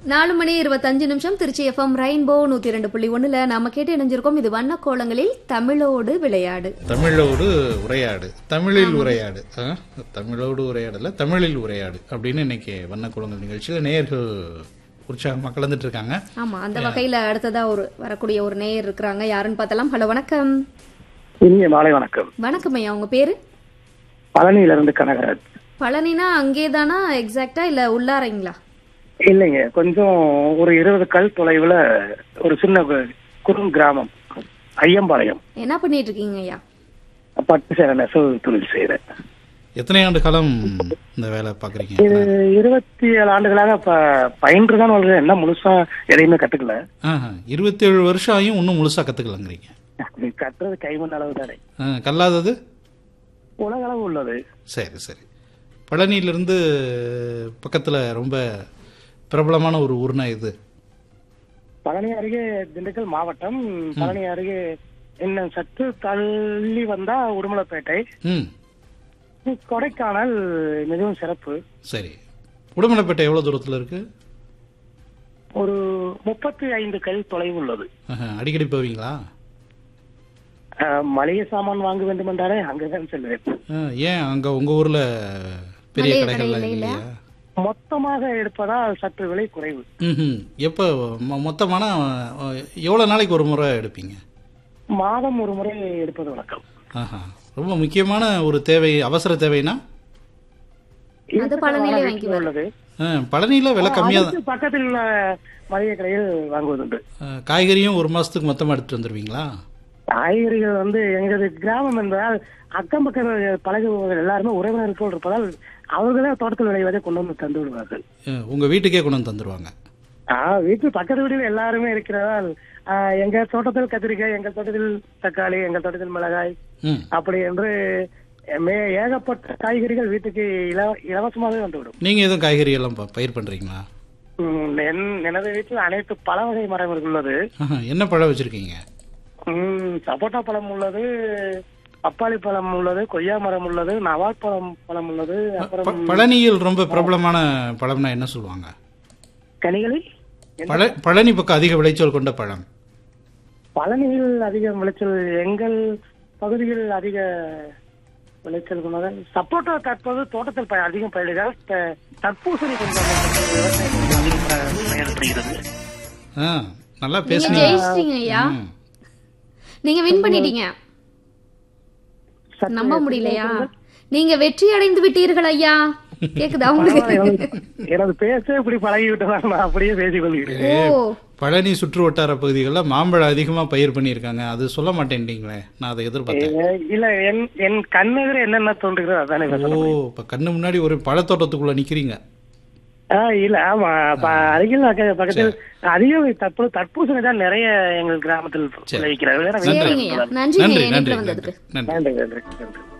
நாலு மணி இருபத்தஞ்சு நிமிஷம் திருச்சி எஃப்எம் ரெயின்போ நூத்தி ரெண்டு புள்ளி ஒண்ணுல நாம கேட்டு இணைஞ்சிருக்கோம் இது வண்ண கோலங்களில் தமிழோடு விளையாடு தமிழோடு உரையாடு தமிழில் உரையாடு ஆ? தமிழோடு உரையாடல தமிழில் உரையாடு அப்படின்னு இன்னைக்கு வண்ணக்குளங்கள் நிகழ்ச்சியில நேயர்கள் உற்சாகமா கலந்துட்டு இருக்காங்க ஆமா அந்த வகையில அடுத்ததா ஒரு வரக்கூடிய ஒரு நேயர் இருக்கிறாங்க யாருன்னு பார்த்தலாம் ஹலோ வணக்கம் இனிய மாலை வணக்கம் வணக்கம் ஐயா உங்க பேரு பழனியிலிருந்து கனகராஜ் பழனினா அங்கேதானா எக்ஸாக்டா இல்ல உள்ளாரைங்களா இல்லைங்க கொஞ்சம் ஒரு இருபது கல் தொலைவுல ஒரு சின்ன கு- குறும் கிராமம் ஐயம்பாளையம் என்ன பண்ணிட்டு இருக்கீங்க ஐயா பட்டு சேர நெசவு தொழில் செய்யறேன் எத்தனை ஆண்டு காலம் இந்த வேலை பாக்குறீங்க இது இருபத்தி ஏழு ஆண்டுகளாக ப பயின்று தான் வளர்றேன் என்ன முழுசா எதையுமே கத்துக்கல இருபத்தி ஏழு வருஷம் ஆகியும் இன்னும் முழுசா கத்துக்கலங்கிறீங்க கட்டுறது கைமண் அளவு தானே ஆ, கல்லாதது உலக அளவு உள்ளது சரி சரி பழனியிலிருந்து பக்கத்துல ரொம்ப பிரபலமான ஒரு ஊர்னா இது பழனி அருகே திண்டுக்கல் மாவட்டம் பழனி அருகே என்ன சற்று தள்ளி வந்தா உடுமலைப்பேட்டை ம் கொடைக்கானல் மிகவும் சிறப்பு சரி உடுமலைப்பேட்டை எவ்வளவு தூரத்துல இருக்கு ஒரு முப்பத்தி ஐந்து கல் தொலைவு உள்ளது ஆஹா, அடிக்கடி போவீங்களா அஹ், மளிகை சாமான் வாங்க வேண்டும் என்றாலே அங்கதான் செல்வேன் ஆ, ஏன் அங்க உங்க ஊர்ல பெரிய மளிகை கடைகள்லாம் கடை இல்லையா? இல்லையா மொத்தமாக எடுப்பதால் சற்று விலை குறைவு ம்ஹும். எப்போ மொ- மொத்தமானா அஹ், எவ்வளவு நாளைக்கு ஒரு முறை எடுப்பீங்க மாதம் ஒரு முறை எடுப்பது வழக்கம் ஆஹா ரொம்ப முக்கியமான ஒரு தேவை அவசர தேவைனா அது பழனியிலே வீட்டில் வாங்கிக்குவாரு. உள்ளது ஆ, பழனியில விலை கம்மியா தான் அதுக்கு பக்கத்தில் உள்ள மளிகை கடையில் வாங்குவதுண்டு ஆ, காய்கறியும் ஒரு மாசத்துக்கு மொத்தமா எடுத்துட்டு வந்துருவீங்களா காய்கறிகள் வந்து எங்களது கிராமம் என்பதால் அக்கம் பக்கம் பழகுபவர்கள் எல்லாருமே உறவினர்கள் போல் இருப்பதால் அவர்களே தோட்டத்தில் விளைவதை கொண்டு வந்து தந்து விடுவார்கள் ஆ, உங்க வீட்டுக்கே கொண்டு வந்து தந்துருவாங்க ஆஹ் வீட்டு பக்கத்து வீட்டில் எல்லாருமே இருக்கிறதால் ஆஹ் எங்க தோட்டத்தில் கத்திரிக்காய் எங்க தோட்டத்தில் தக்காளி எங்க தோட்டத்தில் மிளகாய் ம் அப்படி என்று மே- ஏகப்பட்ட காய்கறிகள் வீட்டுக்கு இலவ- இலவசமாகவே வந்துவிடும் நீங்க எதுவும் காய்கறி எல்லாம் ப- பயிர் பண்றீங்களா உம், என்- எனது வீட்டில் அனைத்து பல வகை மரங்கள் உள்ளது ஆஹா, என்ன பழம் வச்சிருக்கீங்க உம், சப்போட்டா பழம் உள்ளது பப்பாளி பழம் உள்ளது கொய்யா மரம் உள்ளது நவாப் பழம் பழம் உள்ளது அப்புறம் ப- பழனியில் ரொம்ப பிரபலமான பழம்னா என்ன சொல்லுவாங்க கனிகளில் பழ பழனி பக்கம் அதிக விளைச்சல் கொண்ட பழம் பழனியில் அதிக விளைச்சல் எங்கள் பகுதியில் அதிக விளைச்சல் கொண்டதால் சப்போட்டா தற்போது தோட்டத்தில் ப- அதிகம் பயிரிடுகிறார் த- தர்பூசணி கொஞ்சம் அதிகம் பயிரிடப்படுகிறது ஆ, நல்லா நீங்க பேசுனீங்க ஜெயிச்சிட்டீங்க ஐயா ம். நீங்க வின் பண்ணிட்டீங்க சற்று நம்ப முடியலையா நீங்க வெற்றி அடைந்து விட்டீர்கள் ஐயா கேக்குதா உங்களுக்கு எனது- எனது பேச்சே இப்படி பழகி விட்டதால் நான் அப்படியே பேசிக் கொள்கிறேன் ஓ பழனி சுற்று வட்டார பகுதிகளில் மாம்பழம் அதிகமா பயிர் பண்ணியிருக்காங்க அது சொல்ல மாட்டேன்ட்டீங்களே நான் அதை எதிர்பார்த்தேன் ஏ, இல்ல என் என் கண்ணெதிர என்னென்ன தோன்றுகிறதோ அதானே ஓ பேசணும் இப்ப கண்ணு முன்னாடி ஒரு பழத்தோட்டத்துக்குள்ள நிக்கிறீங்க ஆ இல்ல ஆமா ப- அருகில் பக்க- பக்கத்தில் அதிகம் தற்போது தர்பூசணி தான் நிறைய எங்கள் கிராமத்தில் விளைவிக்கிறார்கள் ஏன்னா சரிங்க ஐயா நன்றி நன்றி நேயர் நன்றி வந்ததுக்கு நன்றி நன்றி நன்றி நன்றி நன்றி